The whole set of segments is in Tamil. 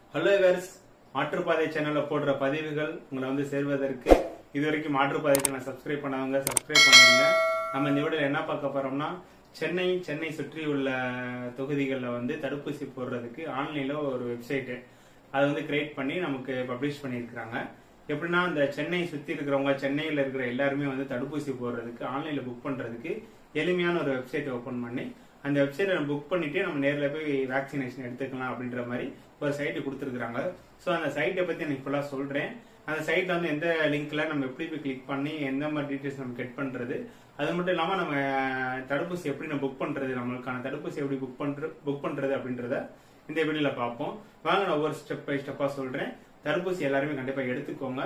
ஹலோ வேர்ஸ் மாற்றுப்பாதை சேனல்ல போடுற பதிவுகள் உங்களை வந்து சேர்வதற்கு இதுவரைக்கும் மாற்றுப்பாதை சேனல் சப்ஸ்கிரைப் பண்ணவங்க சப்ஸ்கிரைப் பண்ணிருங்க நம்ம இந்த வீடியோல என்ன பார்க்க போறோம்னா சென்னை சென்னை சுற்றி உள்ள தொகுதிகளில் வந்து தடுப்பூசி போடுறதுக்கு ஆன்லைன்ல ஒரு வெப்சைட் அதை வந்து கிரியேட் பண்ணி நமக்கு பப்ளிஷ் பண்ணியிருக்கிறாங்க எப்படின்னா இந்த சென்னை சுற்றி இருக்கிறவங்க சென்னையில் இருக்கிற எல்லாருமே வந்து தடுப்பூசி போடுறதுக்கு ஆன்லைனில் புக் பண்ணுறதுக்கு எளிமையான ஒரு வெப்சைட் ஓப்பன் பண்ணி அந்த வெப்சைட்டை நம்ம புக் பண்ணிட்டு நம்ம நேரில் போய் வேக்சினேஷன் எடுத்துக்கலாம் அப்படின்ற மாதிரி ஒரு சைட்டு கொடுத்துருக்குறாங்க ஸோ அந்த சைட்டை பற்றி எனக்கு ஃபுல்லாக சொல்கிறேன் அந்த சைட்டில் வந்து எந்த லிங்க்ல நம்ம எப்படி போய் கிளிக் பண்ணி எந்த மாதிரி டீட்டெயில்ஸ் நம்ம கெட் பண்ணுறது அது மட்டும் இல்லாமல் நம்ம தடுப்பூசி எப்படி நம்ம புக் பண்ணுறது நம்மளுக்கான தடுப்பூசி எப்படி புக் பண்ணுற புக் பண்ணுறது அப்படின்றத இந்த வீடியோவில் பார்ப்போம் வாங்க நான் ஒவ்வொரு ஸ்டெப் பை ஸ்டெப்பாக சொல்கிறேன் தடுப்பூசி எல்லாருமே கண்டிப்பாக எடுத்துக்கோங்க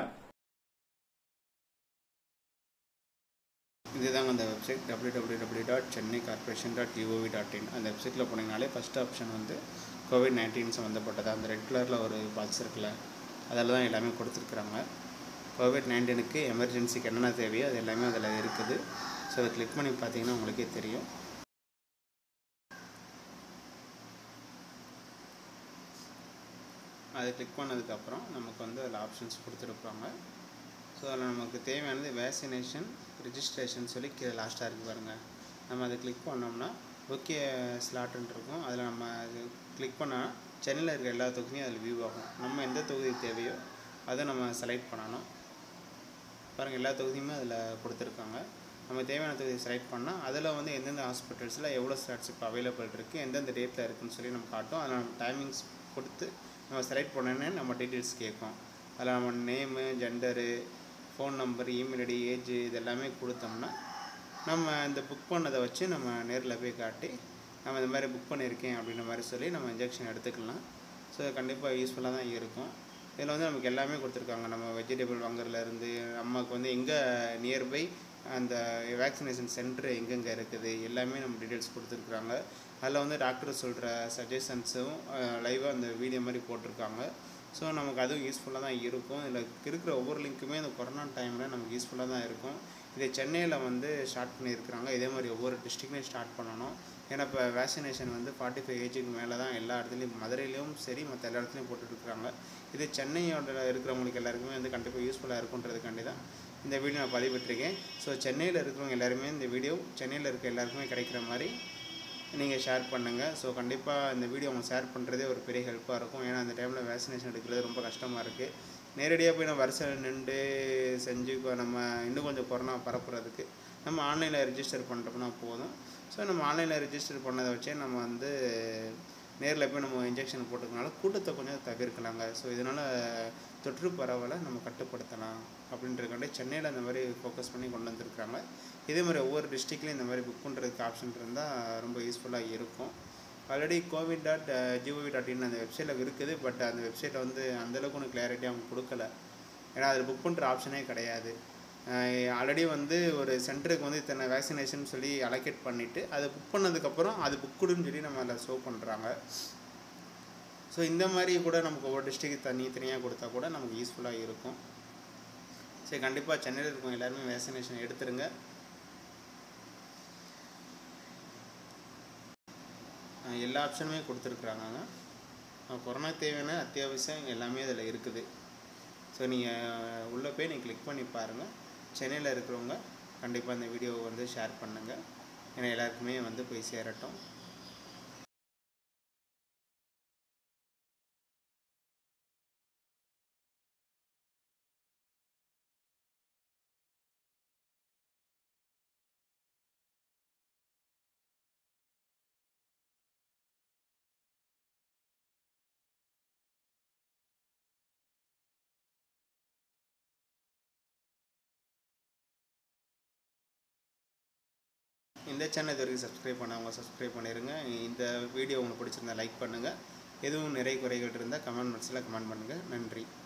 இதுதாங்க அந்த website W W W dot Chennai corporation dot gov dot in அந்த வெப்சைட்டில் போனீங்கனாலே ஃபஸ்ட் ஆப்ஷன் வந்து கோவிட் நைன்டீன் சம்மந்தப்பட்டது அந்த ரெட் கலரில் ஒரு பாக்ஸ் இருக்குல்ல அதில் தான் எல்லாமே கொடுத்துருக்குறாங்க கோவிட் நைன்டீனுக்கு எமர்ஜென்சிக்கு என்னென்ன தேவையோ அது எல்லாமே அதில் இருக்குது ஸோ அதை கிளிக் பண்ணி பார்த்தீங்கன்னா உங்களுக்கே தெரியும் அதை கிளிக் பண்ணதுக்கப்புறம் நமக்கு வந்து அதில் ஆப்ஷன்ஸ் கொடுத்துருப்பாங்க ஸோ அதில் நமக்கு தேவையானது வேக்சினேஷன் ரிஜிஸ்ட்ரேஷன் சொல்லி கீழே லாஸ்ட்டாக இருக்குது பாருங்கள் நம்ம அதை கிளிக் பண்ணோம்னா ஓகே ஸ்லாட்டுன்னு இருக்கும் அதில் நம்ம அது கிளிக் பண்ணால் சென்னையில் இருக்க எல்லா தொகுதியும் அதில் வியூ ஆகும் நம்ம எந்த தொகுதி தேவையோ அதை நம்ம செலக்ட் பண்ணணும் பாருங்கள் எல்லா தொகுதியுமே அதில் கொடுத்துருக்காங்க நம்ம தேவையான தொகுதியை செலக்ட் பண்ணால் அதில் வந்து எந்தெந்த ஹாஸ்பிட்டல்ஸில் எவ்வளோ ஸ்லாட்ஸ் இப்போ அவைலபிள் இருக்குது எந்தெந்த டேட்டில் இருக்குன்னு சொல்லி நம்ம காட்டும் அதில் நம்ம டைமிங்ஸ் கொடுத்து நம்ம செலக்ட் பண்ணோன்னே நம்ம டீட்டெயில்ஸ் கேட்கும் அதில் நம்ம name gender phone number email ID age இது எல்லாமே கொடுத்தோம்னா நம்ம இந்த புக் பண்ணதை வச்சு நம்ம நேரில் போய் காட்டி நம்ம இந்த மாதிரி புக் பண்ணியிருக்கேன் அப்படின்ற மாதிரி சொல்லி நம்ம இன்ஜெக்ஷன் எடுத்துக்கலாம் ஸோ கண்டிப்பாக யூஸ்ஃபுல்லாக தான் இருக்கும் இதில் வந்து நமக்கு எல்லாமே கொடுத்துருக்காங்க நம்ம வெஜிடபிள் வாங்குறதுலேருந்து நமக்கு வந்து எங்கே நியர்பை அந்த வேக்சினேஷன் சென்டர் எங்கெங்கே இருக்குது எல்லாமே நம்ம டீட்டெயில்ஸ் கொடுத்துருக்குறாங்க அதில் வந்து டாக்டர் சொல்கிற சஜஷன்ஸும் லைவாக அந்த வீடியோ மாதிரி போட்டிருக்காங்க ஸோ நமக்கு அதுவும் யூஸ்ஃபுல்லாக தான் இருக்கும் இதில் இருக்கிற ஒவ்வொரு லிங்க்குமே இந்த கொரோனா டைமில் நமக்கு யூஸ்ஃபுல்லாக தான் இருக்கும் இதை சென்னையில் வந்து ஸ்டார்ட் பண்ணியிருக்கிறாங்க இதே மாதிரி ஒவ்வொரு டிஸ்ட்ரிக்ட்லேயும் ஸ்டார்ட் பண்ணணும் ஏன்னா இப்போ வேக்சினேஷன் வந்து ஃபார்ட்டி ஃபைவ் ஏஜுக்கு மேலே தான் எல்லா இடத்துலையும் மதுரையிலையும் சரி மற்ற எல்லா இடத்துலையும் போட்டுட்ருக்காங்க இது சென்னையோட இருக்கிறவங்களுக்கு எல்லாருக்குமே வந்து கண்டிப்பாக யூஸ்ஃபுல்லாக இருக்குன்றதுக்காண்டி தான் இந்த வீடியோ நான் பதிவிட்டிருக்கேன் ஸோ சென்னையில் இருக்கிறவங்க எல்லாருமே இந்த வீடியோ சென்னையில் இருக்க எல்லாருக்குமே கிடைக்கிற மாதிரி நீங்கள் ஷேர் பண்ணுங்கள் ஸோ கண்டிப்பாக இந்த வீடியோ அவங்க ஷேர் பண்ணுறதே ஒரு பெரிய ஹெல்ப்பாக இருக்கும் ஏன்னா அந்த டைமில் வேக்சினேஷன் எடுக்கிறது ரொம்ப கஷ்டமாக இருக்குது நேரடியாக போய் நம்ம வரிசையில் நின்று செஞ்சு இப்போ நம்ம இன்னும் கொஞ்சம் கொரோனா பரப்புறதுக்கு நம்ம ஆன்லைனில் ரிஜிஸ்டர் பண்ணுறோம்னா போதும் ஸோ நம்ம ஆன்லைனில் ரிஜிஸ்டர் பண்ணதை வச்சே நம்ம வந்து நேரில் போய் நம்ம இன்ஜெக்ஷன் போட்டுக்கனால கூட்டத்தை கொஞ்சம் தவிர்க்கலாங்க ஸோ இதனால் தொற்று பரவலை நம்ம கட்டுப்படுத்தலாம் அப்படின்றதுக்காண்டி சென்னையில் இந்த மாதிரி ஃபோக்கஸ் பண்ணி கொண்டு வந்திருக்காங்க இதே மாதிரி ஒவ்வொரு டிஸ்ட்ரிக்ட்லேயும் இந்த மாதிரி புக் பண்ணுறதுக்கு ஆப்ஷன் இருந்தால் ரொம்ப யூஸ்ஃபுல்லாக இருக்கும் already covid dot gov dot in அந்த வெப்சைட்டில் இருக்குது பட் அந்த வெப்சைட்டில் வந்து அந்தளவுக்கு ஒன்று கிளாரிட்டி அவங்க கொடுக்கல ஏன்னா அதில் புக் பண்ணுற ஆப்ஷனே கிடையாது ஆல்ரெடி வந்து ஒரு சென்டருக்கு வந்து இத்தனை வேக்சினேஷன் சொல்லி அலோகேட் பண்ணிவிட்டு அதை புக் பண்ணதுக்கப்புறம் அது புக்குடுன்னு சொல்லி நம்ம அதில் ஷோ பண்ணுறாங்க ஸோ இந்த மாதிரி கூட நமக்கு ஒவ்வொரு டிஸ்ட்ரிக்ட் தனி தனியாக கொடுத்தா கூட நமக்கு யூஸ்ஃபுல்லாக இருக்கும் சரி கண்டிப்பாக சென்னையில் இருக்கவங்க எல்லாருமே வேக்சினேஷன் எடுத்துருங்க எல்லா ஆப்ஷனுமே கொடுத்துருக்குறாங்க கொரோனா தேவையான அத்தியாவசியம் எல்லாமே அதில் இருக்குது ஸோ நீங்கள் உள்ளே போய் நீங்கள் கிளிக் பண்ணி பாருங்கள் சென்னையில் இருக்கிறவங்க கண்டிப்பாக இந்த வீடியோவை வந்து ஷேர் பண்ணுங்கள் ஏன்னா எல்லாருக்குமே வந்து போய் சேரட்டும் இந்த சேனல் இது வரைக்கும் சப்ஸ்கிரைப் பண்ணவங்க சப்ஸ்கிரைப் பண்ணிடுங்க இந்த வீடியோ உங்களுக்கு பிடிச்சிருந்தா லைக் பண்ணுங்கள் எதுவும் நிறை குறைகள் இருந்தால் கமெண்ட் பாக்ஸில் கமெண்ட் பண்ணுங்கள் நன்றி